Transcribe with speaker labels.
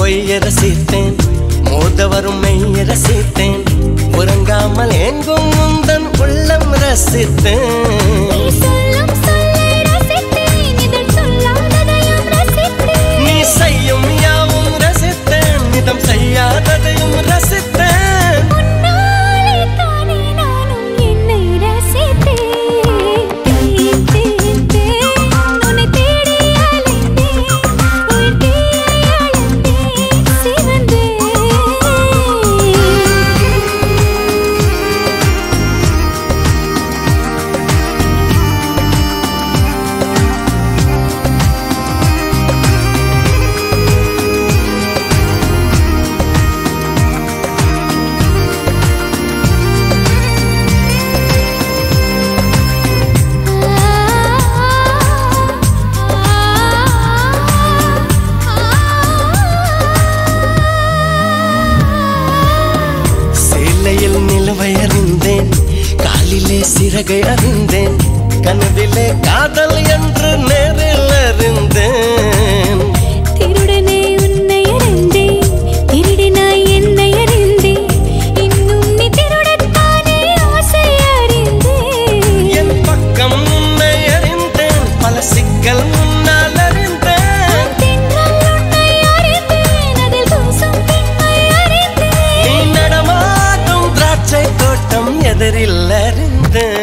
Speaker 1: பொய்ய ரசித்தேன் மோத வரும் மெய்ய ரசித்தேன் உறங்காமல் எங்கும் முந்தன் உள்ளம் ரசித்தேன்
Speaker 2: நீ சொல்லும் சொல்லை ரசித்தேன் இதழ் சொல்லாததையும் ரசித்தேன்
Speaker 1: நீ செய்யும் யாவும் ரசித்தேன் இதம் செய்யாததையும் ரசித்தேன்
Speaker 2: உன்னாலே தானே நானும் என்னை ரசித்தேன் தேன், தேன், தேன், உன்னை தேடி அலைந்தேன் உயிர் தேடி அலைந்தேன் சிவந்தேன்
Speaker 1: சேலையில் நிலவை அறிந்தேன் காலிலே சிறகை அறிந்தேன் கனவிலே காதல் என்று நேரில் அறிந்தேன்
Speaker 2: திருடனே உன்னை அறிந்தேன் திருடினாய் என்னை அறிந்தேன் இன்னும் நீ திருடத்தானே ஆசை அறிந்தேன்
Speaker 1: என் பக்கம் உன்னை அறிந்தேன் பல சிக்கல் முன்னால் அறிந்தேன்
Speaker 2: தென்றல் உன்னை அறிந்தேன் அதில் கூசும் பெண்மை அறிந்தேன்
Speaker 1: நீ நடமாடும் திராட்சை தோட்டம் எதிரில் அறிந்தேன்